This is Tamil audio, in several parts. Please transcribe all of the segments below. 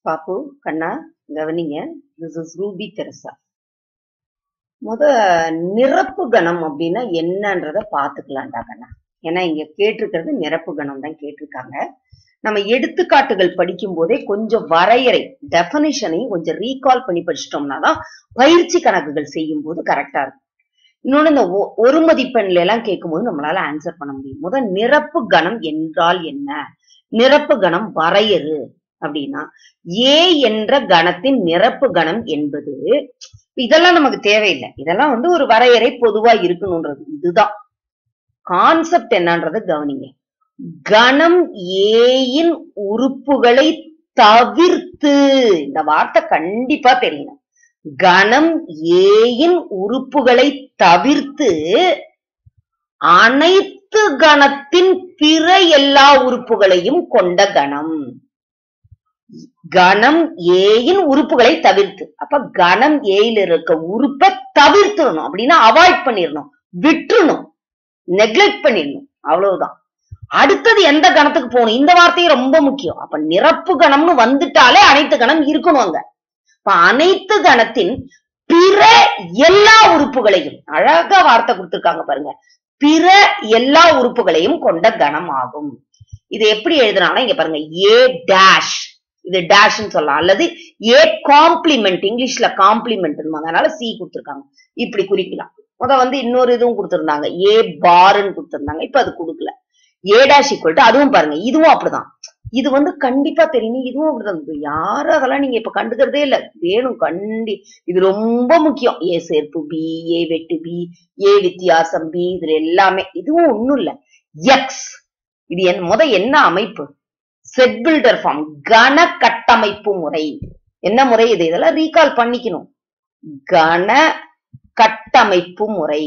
பாப்பு கண்ணா கவனிங்க திஸ் இஸ் ரூபி தெரசா முத நிரப்பு கணம் அப்படின்னா என்னன்றத பாத்துக்கலாம்டா கண்ணா ஏன்னா இங்க கேட்டிருக்கிறது நிரப்பு கணம் தான் கேட்டிருக்காங்க நம்ம எடுத்துக்காட்டுகள் படிக்கும் போதே கொஞ்சம் வரையறை டெபனிஷனையும் கொஞ்சம் ரீகால் பண்ணி படிச்சிட்டோம்னா தான் பயிற்சி கணக்குகள் செய்யும் போது கரெக்டா இருக்கும் இன்னொன்னு இந்த ஒ- ஒரு மதிப்பெண்ல எல்லாம் கேட்கும்போது நம்மளால ஆன்சர் பண்ண முடியும் முதல் நிரப்பு கணம் என்றால் என்ன நிரப்பு கணம் வரையறு அப்படின்னா ஏ என்ற கணத்தின் நிரப்பு கணம் என்பது இதெல்லாம் நமக்கு தேவையில்லை இதெல்லாம் வந்து ஒரு வரையறை பொதுவா இருக்கணும்ன்றது இதுதான் கான்செப்ட் என்னன்றதை கவனிங்க கணம் ஏயின் உறுப்புகளை தவிர்த்து இந்த வார்த்தை கண்டிப்பா தெரியணும் கணம் ஏயின் உறுப்புகளை தவிர்த்து அனைத்து கணத்தின் பிற எல்லா உறுப்புகளையும் கொண்ட கணம் கணம் ஏயின் உறுப்புகளை தவிர்த்து அப்ப கணம் ஏயில் இருக்க உறுப்பை தவிர்த்துடணும் அப்படின்னா அவாய்ட் பண்ணிடணும் விட்டுறணும் நெக்லெக்ட் பண்ணிடணும் அவ்வளவுதான் அடுத்தது எந்த கணத்துக்கு போகணும் இந்த வார்த்தையும் ரொம்ப முக்கியம் அப்ப நிரப்பு கணம்னு வந்துட்டாலே அனைத்து கணம் இருக்கணும் அங்க அப்ப அனைத்து கணத்தின் பிற எல்லா உறுப்புகளையும் அழகா வார்த்தை கொடுத்திருக்காங்க பாருங்க பிற எல்லா உறுப்புகளையும் கொண்ட கணம் ஆகும் இது எப்படி எழுதுனாங்கன்னா இங்க பாருங்க ஏ டேஷ் இது டேஷ்னு சொல்லலாம் அல்லது ஏ காம்ப்ளிமெண்ட் இங்கிலீஷ்ல காம்ப்ளிமெண்ட் அதனால சி கொடுத்திருக்காங்க இப்படி குறிக்கலாம் முத வந்து இன்னொரு இதுவும் கொடுத்திருந்தாங்க ஏ பார்ன்னு கொடுத்திருந்தாங்க இப்ப அது கொடுக்கல ஏ டேஷ் ஈக்குவல் அதுவும் பாருங்க இதுவும் அப்படிதான் இது வந்து கண்டிப்பா தெரியும் இதுவும் அப்படிதான் இது யாரும் அதெல்லாம் நீங்க இப்ப கண்டுக்கிறதே இல்ல வேணும் கண்டி இது ரொம்ப முக்கியம் ஏ சேர்ப்பு பி ஏ வெட்டு பி ஏ வித்தியாசம் பி இதுல எல்லாமே இதுவும் ஒண்ணும் இல்ல எக்ஸ் இது என் முத என்ன அமைப்பு செட் பில்டர் ஃபார்ம் கன கட்டமைப்பு முறை என்ன முறை இது இதெல்லாம் ரீகால் பண்ணிக்கணும் கன கட்டமைப்பு முறை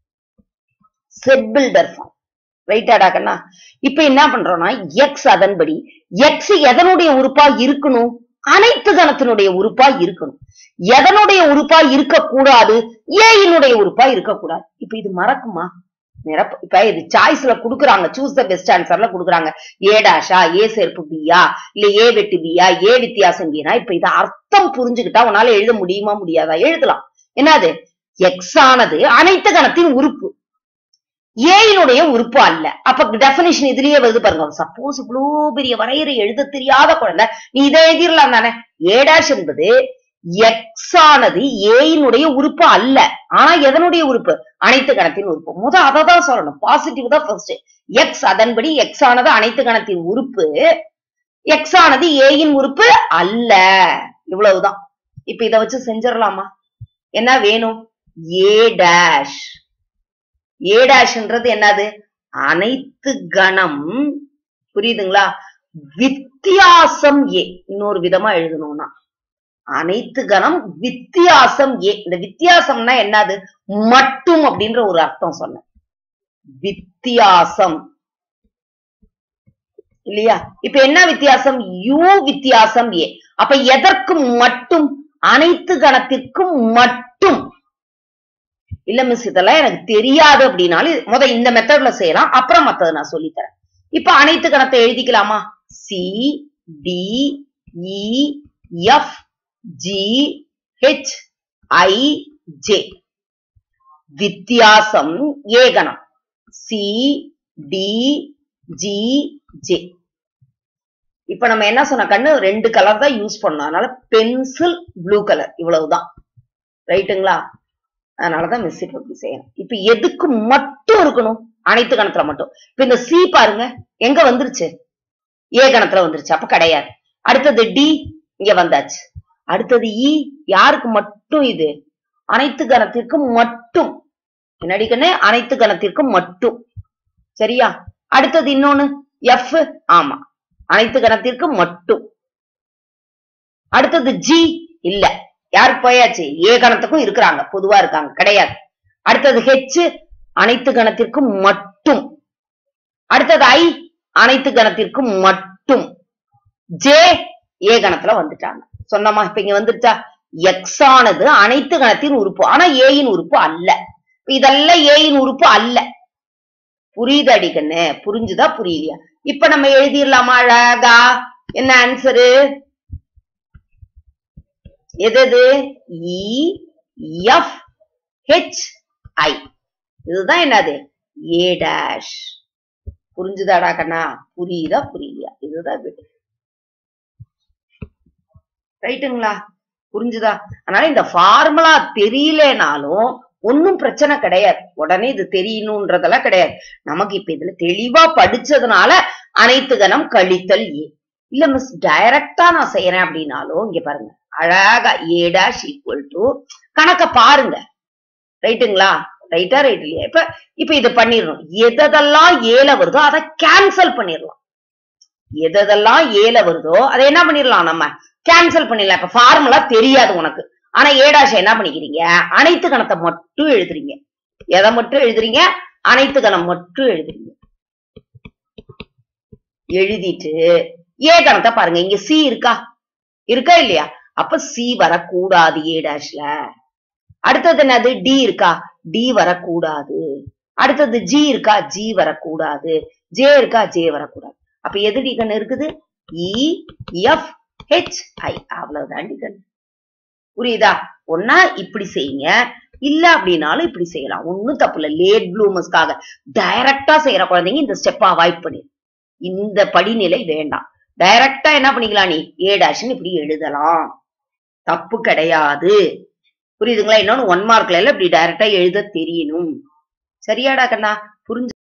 செட் பில்டர் ஃபார்ம் ரைட்டாடா கண்ணா இப்ப என்ன பண்றோம்னா எக்ஸ் அதன்படி எக்ஸ் எதனுடைய உறுப்பா இருக்கணும் அனைத்து கணத்தினுடைய உறுப்பா இருக்கணும் எதனுடைய உறுப்பா இருக்கக்கூடாது ஏயினுடைய உறுப்பா இருக்கக்கூடாது இப்ப இது மறக்குமா நிரப்பு இப்ப இது சாய்ஸ்ல குடுக்குறாங்க சூஸ் த பெஸ்ட் ஆன்சர்ல குடுக்குறாங்க ஏ டாஷா ஏ சேர்ப்பு பியா இல்ல ஏ வெட்டு பியா ஏ வித்தியாசம் பியா இப்ப இத அர்த்தம் புரிஞ்சுக்கிட்டா உன்னால எழுத முடியுமா முடியாதா எழுதலாம் என்னது எக்ஸ் ஆனது அனைத்து கணத்தின் உறுப்பு ஏயினுடைய உறுப்பு அல்ல அப்ப டெபினிஷன் இதுலயே வருது பாருங்க சப்போஸ் இவ்வளவு பெரிய வரையறை எழுத தெரியாத குழந்தை நீ இதை எழுதிடலாம் தானே ஏ டேஷ் என்பது எக்ஸ் ஆனது ஏயினுடைய உறுப்பு அல்ல ஆனா எதனுடைய உறுப்பு அனைத்து கணத்தின் உறுப்பு முத அதை தான் சொல்லணும் பாசிட்டிவ் தான் ஃபர்ஸ்ட் எக்ஸ் அதன்படி எக்ஸ் ஆனது அனைத்து கணத்தின் உறுப்பு எக்ஸ் ஆனது ஏயின் உறுப்பு அல்ல இவ்வளவுதான் இப்ப இத வச்சு செஞ்சிடலாமா என்ன வேணும் ஏ டேஷ் ஏ டேஷ்ன்றது என்னது அனைத்து கணம் புரியுதுங்களா வித்தியாசம் ஏ இன்னொரு விதமா எழுதணும்னா அனைத்து கணம் வித்தியாசம் ஏ இந்த வித்தியாசம்னா என்னது மட்டும் அப்படின்ற ஒரு அர்த்தம் சொன்னேன் வித்தியாசம் இல்லையா இப்ப என்ன வித்தியாசம் யூ வித்தியாசம் ஏ அப்ப எதற்கு மட்டும் அனைத்து கணத்திற்கும் மட்டும் இல்ல மிஸ் இதெல்லாம் எனக்கு தெரியாது அப்படின்னாலும் முத இந்த மெத்தட்ல செய்யலாம் அப்புறம் மத்தத நான் சொல்லித்தரேன் இப்ப அனைத்து கணத்தை எழுதிக்கலாமா C D E F G H I J வித்தியாசம் ஏ கணம் சி டி ஜி ஜே இப்ப நம்ம என்ன சொன்ன கண்ணு ரெண்டு கலர் தான் யூஸ் பண்ணோம் அதனால பென்சில் ப்ளூ கலர் இவ்வளவுதான் ரைட்டுங்களா அதனாலதான் மிஸ் இப்ப இப்படி செய்யணும் இப்ப எதுக்கு மட்டும் இருக்கணும் அனைத்து கணத்துல மட்டும் இப்ப இந்த சி பாருங்க எங்க வந்துருச்சு ஏ கணத்துல வந்துருச்சு அப்ப கிடையாது அடுத்தது டி இங்க வந்தாச்சு அடுத்தது இ யாருக்கு மட்டும் இது அனைத்து கணத்திற்கும் மட்டும் என்னடி கண்ணு அனைத்து கணத்திற்கும் மட்டும் சரியா அடுத்தது இன்னொன்னு எஃப் ஆமா அனைத்து கணத்திற்கும் மட்டும் அடுத்தது ஜி இல்ல யாருக்கு போயாச்சு ஏ கணத்துக்கும் இருக்கிறாங்க பொதுவா இருக்காங்க கிடையாது அடுத்தது ஹெச் அனைத்து கணத்திற்கும் மட்டும் அடுத்தது ஐ அனைத்து கணத்திற்கும் மட்டும் ஜே ஏ கணத்துல வந்துட்டாங்க சொன்னமா இப்ப இங்க வந்துருச்சா எக்ஸ் ஆனது அனைத்து கணத்தின் உறுப்பு ஆனா ஏயின் உறுப்பு அல்ல இதெல்லாம் ஏயின் உறுப்பு அல்ல புரியுது அடிக்கண்ணு புரிஞ்சுதா புரியலையா இப்ப நம்ம எழுதிடலாமா அழகா என்ன ஆன்சரு எது எது இ எஃப் ஹெச் ஐ இதுதான் என்னது ஏ டேஷ் புரிஞ்சுதாடா கண்ணா புரியுதா புரியலையா இதுதான் விடு ரைட்டுங்களா புரிஞ்சுதா அதனால இந்த ஃபார்முலா தெரியலனாலும் ஒன்னும் பிரச்சனை கிடையாது உடனே இது தெரியணும்ன்றதெல்லாம் கிடையாது நமக்கு இப்ப இதுல தெளிவா படிச்சதுனால அனைத்து கணம் கழித்தல் ஏ இல்ல மிஸ் டைரக்டா நான் செய்யறேன் அப்படின்னாலும் இங்க பாருங்க அழகா ஏ டேஷ் ஈக்குவல் டு கணக்க பாருங்க ரைட்டுங்களா ரைட்டா ரைட் இல்லையா இப்ப இப்ப இது பண்ணிடணும் எதெல்லாம் ஏல வருதோ அதை கேன்சல் பண்ணிடலாம் எதெல்லாம் ஏல வருதோ அதை என்ன பண்ணிடலாம் நம்ம கேன்சல் பண்ணிடலாம் இப்ப ஃபார்முலா தெரியாது உனக்கு ஆனா ஏடாஷ என்ன பண்ணிக்கிறீங்க அனைத்து கணத்தை மட்டும் எழுதுறீங்க எதை மட்டும் எழுதுறீங்க அனைத்து கணம் மட்டும் எழுதுறீங்க எழுதிட்டு ஏ கணத்தை பாருங்க இங்க சி இருக்கா இருக்கா இல்லையா அப்ப சி வரக்கூடாது ஏ டேஷ்ல அடுத்தது என்னது டி இருக்கா டி வரக்கூடாது அடுத்தது ஜி இருக்கா ஜி வரக்கூடாது ஜே இருக்கா ஜே வரக்கூடாது அப்ப எது டி கண்ணு இருக்குது இ எஃப் ஹெச் ஐ அவ்வளவுதான் டி கண்ணு புரியுதா ஒன்னா இப்படி செய்யுங்க இல்ல அப்படின்னாலும் இப்படி செய்யலாம் ஒண்ணும் தப்பு இல்ல லேட் ப்ளூமர்ஸ்க்காக டைரக்டா செய்யற குழந்தைங்க இந்த ஸ்டெப் அவாய்ட் பண்ணி இந்த படிநிலை வேண்டாம் டைரக்டா என்ன பண்ணிக்கலாம் நீ ஏ டேஷ்னு இப்படி எழுதலாம் தப்பு கிடையாது புரியுதுங்களா இன்னொன்னு ஒன் மார்க்ல எல்லாம் இப்படி டைரக்டா எழுத தெரியணும் சரியாடா கண்ணா புரிஞ்சு